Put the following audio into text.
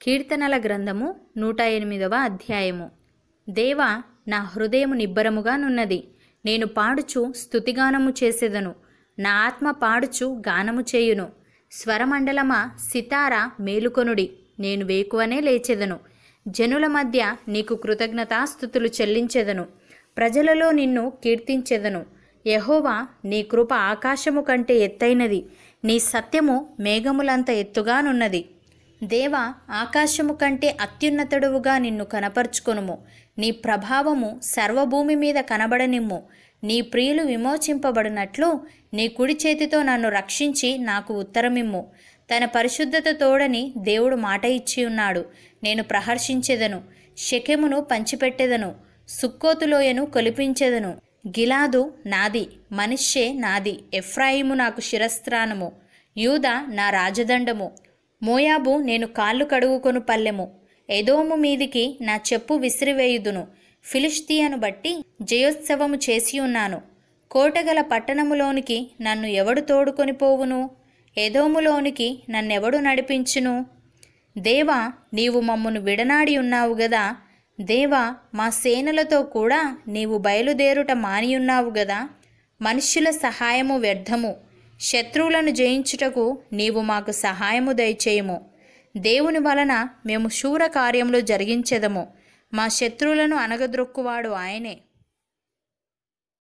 కీర్తనల గ్రంథము నూట ఎనిమిదవ అధ్యాయము దేవా నా హృదయము నిబ్బరముగా నున్నది నేను పాడుచు స్తుతిగానము చేసేదను నా ఆత్మ పాడుచు గానము చేయును స్వరమండలమా సితార మేలుకొనుడి నేను వేకువనే లేచెదను జనుల మధ్య నీకు కృతజ్ఞతాస్థుతులు చెల్లించెదను ప్రజలలో నిన్ను కీర్తించెదను యహోవా నీ కృప ఆకాశము కంటే ఎత్తైనది నీ సత్యము మేఘములంత ఎత్తుగానున్నది దేవా ఆకాశము కంటే అత్యున్నతుడువుగా నిన్ను కనపరుచుకొనుము నీ ప్రభావము సర్వభూమి మీద కనబడనిమ్ము నీ ప్రియులు విమోచింపబడినట్లు నీ కుడి చేతితో నన్ను రక్షించి నాకు ఉత్తరమిమ్ము తన పరిశుద్ధత తోడని దేవుడు మాట ఇచ్చి ఉన్నాడు నేను ప్రహర్షించెదను శకెమును పంచిపెట్టెదను సుక్కోతులోయను కొలిపించెదను గిలాదు నాది మనిషే నాది ఎఫ్రాయిము నాకు శిరస్త్రానము యూద నా రాజదండము మోయాబు నేను కాళ్ళు కడుగుకొను పల్లెము ఎదోము మీదికి నా చెప్పు విసిరివేయుదును ఫిలిష్తీయను బట్టి జయోత్సవము చేసి ఉన్నాను కోటగల పట్టణములోనికి నన్ను ఎవడు తోడుకొని పోవును ఎదోములోనికి నన్నెవడు నడిపించును దేవా నీవు మమ్మను విడనాడి ఉన్నావు గదా దేవా మా సేనలతో కూడా నీవు బయలుదేరుట మానియున్నావు గదా మనుష్యుల సహాయము వ్యర్థము శత్రువులను జయించుటకు నీవు మాకు సహాయము దయచేయము దేవుని వలన మేము శూర కార్యములు జరిగించెదము మా శత్రువులను అనగద్రొక్కువాడు ఆయనే